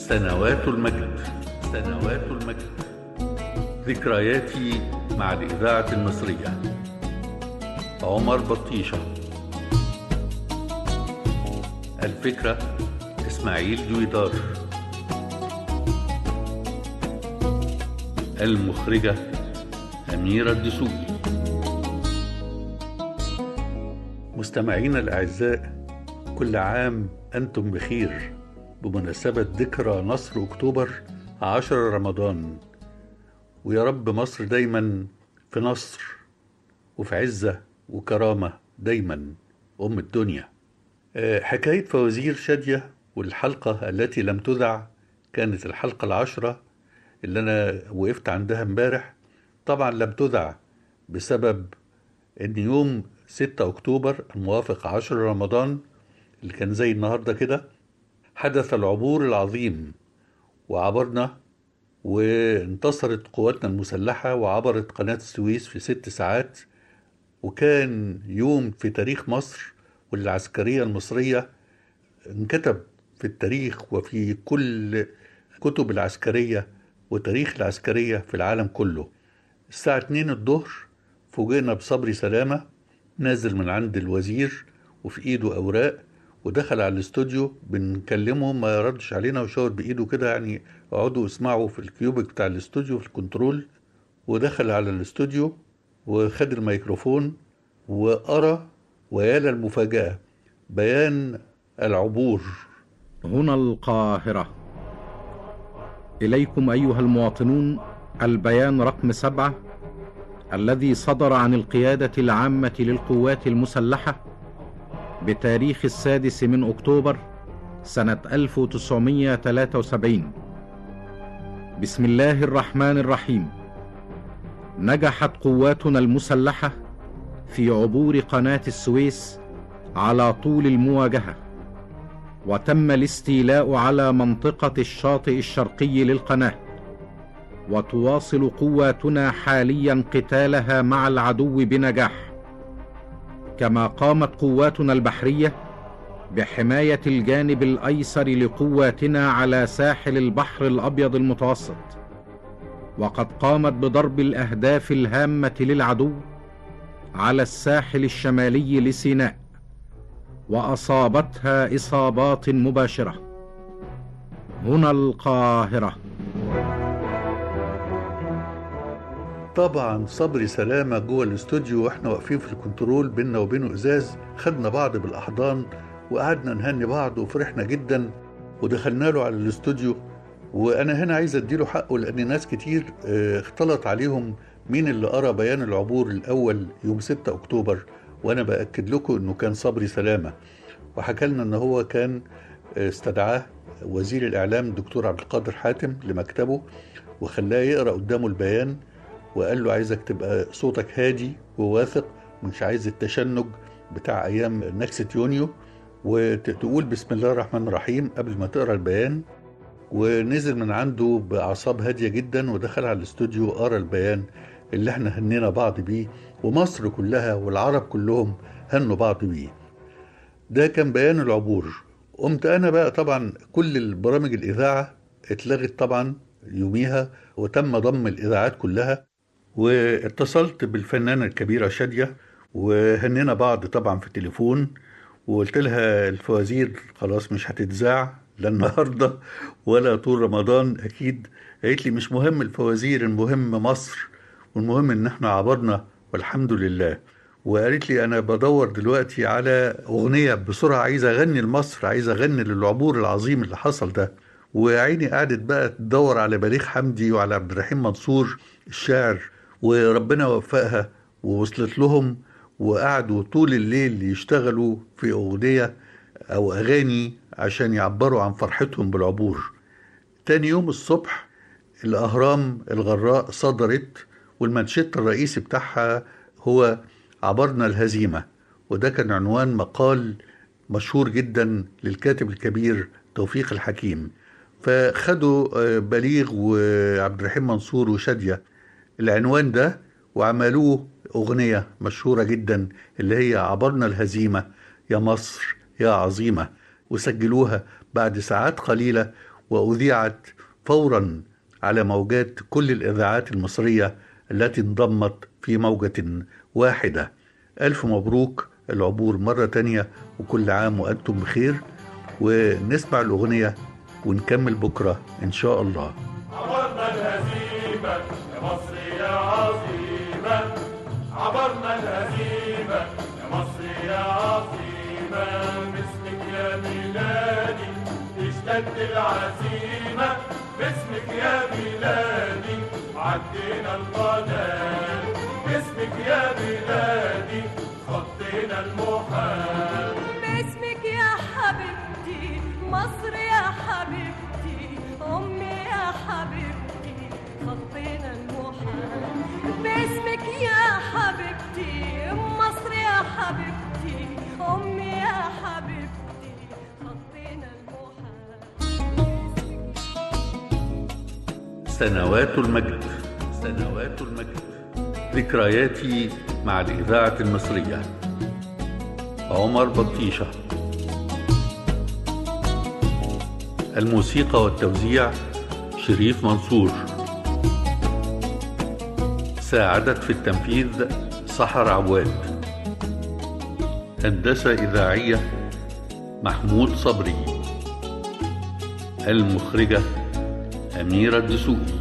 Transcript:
سنوات المجد سنوات المجد ذكرياتي مع الإذاعة المصرية عمر بطيشة الفكرة إسماعيل دويدار المخرجة أميرة الدسوقي مستمعينا الأعزاء كل عام أنتم بخير بمناسبة ذكرى نصر أكتوبر عشر رمضان ويا رب مصر دايما في نصر وفي عزة وكرامة دايما أم الدنيا آه، حكاية فوازير شادية والحلقة التي لم تذع كانت الحلقة العشرة اللي أنا وقفت عندها امبارح طبعا لم تذع بسبب إن يوم 6 أكتوبر الموافق 10 رمضان اللي كان زي النهاردة كده حدث العبور العظيم وعبرنا وانتصرت قواتنا المسلحة وعبرت قناة السويس في ست ساعات وكان يوم في تاريخ مصر والعسكرية المصرية انكتب في التاريخ وفي كل كتب العسكرية وتاريخ العسكرية في العالم كله الساعة 2 الظهر فوجئنا بصبري سلامة نازل من عند الوزير وفي ايده اوراق ودخل على الاستوديو بنكلمه ما ردش علينا وشاور بايده كده يعني اقعدوا اسمعوا في الكيوبك بتاع الاستوديو في الكنترول ودخل على الاستوديو وخد الميكروفون وقرا ويا للمفاجأة بيان العبور هنا القاهرة إليكم أيها المواطنون البيان رقم سبعة الذي صدر عن القيادة العامة للقوات المسلحة بتاريخ السادس من أكتوبر سنة 1973 بسم الله الرحمن الرحيم نجحت قواتنا المسلحة في عبور قناة السويس على طول المواجهة وتم الاستيلاء على منطقة الشاطئ الشرقي للقناة وتواصل قواتنا حاليا قتالها مع العدو بنجاح كما قامت قواتنا البحريه بحمايه الجانب الايسر لقواتنا على ساحل البحر الابيض المتوسط وقد قامت بضرب الاهداف الهامه للعدو على الساحل الشمالي لسيناء واصابتها اصابات مباشره هنا القاهره طبعا صبري سلامة جوه الاستوديو واحنا واقفين في الكنترول بينا وبينه ازاز خدنا بعض بالاحضان وقعدنا نهني بعض وفرحنا جدا ودخلنا له على الاستوديو وانا هنا عايز اديله حقه لان ناس كتير اه، اختلط عليهم مين اللي قرا بيان العبور الاول يوم 6 اكتوبر وانا باكد لكم انه كان صبري سلامه وحكى لنا ان هو كان اه، استدعاه وزير الاعلام الدكتور عبد القادر حاتم لمكتبه وخلاه يقرا قدامه البيان وقال له عايزك تبقى صوتك هادي وواثق مش عايز التشنج بتاع ايام نكسة يونيو وتقول بسم الله الرحمن الرحيم قبل ما تقرا البيان ونزل من عنده باعصاب هاديه جدا ودخل على الاستوديو وقرا البيان اللي احنا هنينا بعض بيه ومصر كلها والعرب كلهم هنوا بعض بيه ده كان بيان العبور قمت انا بقى طبعا كل البرامج الاذاعه اتلغت طبعا يوميها وتم ضم الاذاعات كلها واتصلت بالفنانة الكبيرة شادية وهنينا بعض طبعا في التليفون وقلت لها الفوازير خلاص مش هتتذاع لا النهارده ولا طول رمضان اكيد قالت لي مش مهم الفوازير المهم مصر والمهم ان احنا عبرنا والحمد لله وقالت لي انا بدور دلوقتي على اغنيه بسرعه عايز اغني لمصر عايز اغني للعبور العظيم اللي حصل ده وعيني قعدت بقى تدور على بليغ حمدي وعلى عبد الرحيم منصور الشاعر وربنا وفقها ووصلت لهم وقعدوا طول الليل يشتغلوا في أغنية أو أغاني عشان يعبروا عن فرحتهم بالعبور تاني يوم الصبح الأهرام الغراء صدرت والمنشط الرئيسي بتاعها هو عبرنا الهزيمة وده كان عنوان مقال مشهور جدا للكاتب الكبير توفيق الحكيم فخدوا آه، بليغ وعبد الرحيم منصور وشادية العنوان ده وعملوه أغنية مشهورة جدا اللي هي عبرنا الهزيمة يا مصر يا عظيمة وسجلوها بعد ساعات قليلة وأذيعت فورا على موجات كل الإذاعات المصرية التي انضمت في موجة واحدة ألف مبروك العبور مرة تانية وكل عام وأنتم بخير ونسمع الأغنية ونكمل بكرة إن شاء الله عبرنا الهزيمة يا مصر يا عظيمة عبرنا الهزيمة يا مصر يا عظيمة باسمك يا بلادي اشتد العزيمة باسمك يا بلادي عدينا القناة باسمك يا بلادي خطينا المحال باسمك يا حبيبتي مصر يا حبيبتي أمي يا حبيبتي خطينا المحال باسمك يا حبيبتي مصر يا حبيبتي أمي يا حبيبتي خطينا المحال سنوات المجد سنوات المجد ذكرياتي مع الإذاعة المصرية عمر بطيشة الموسيقى والتوزيع شريف منصور ساعدت في التنفيذ سحر عواد هندسة إذاعية محمود صبري المخرجة أميرة الدسوقي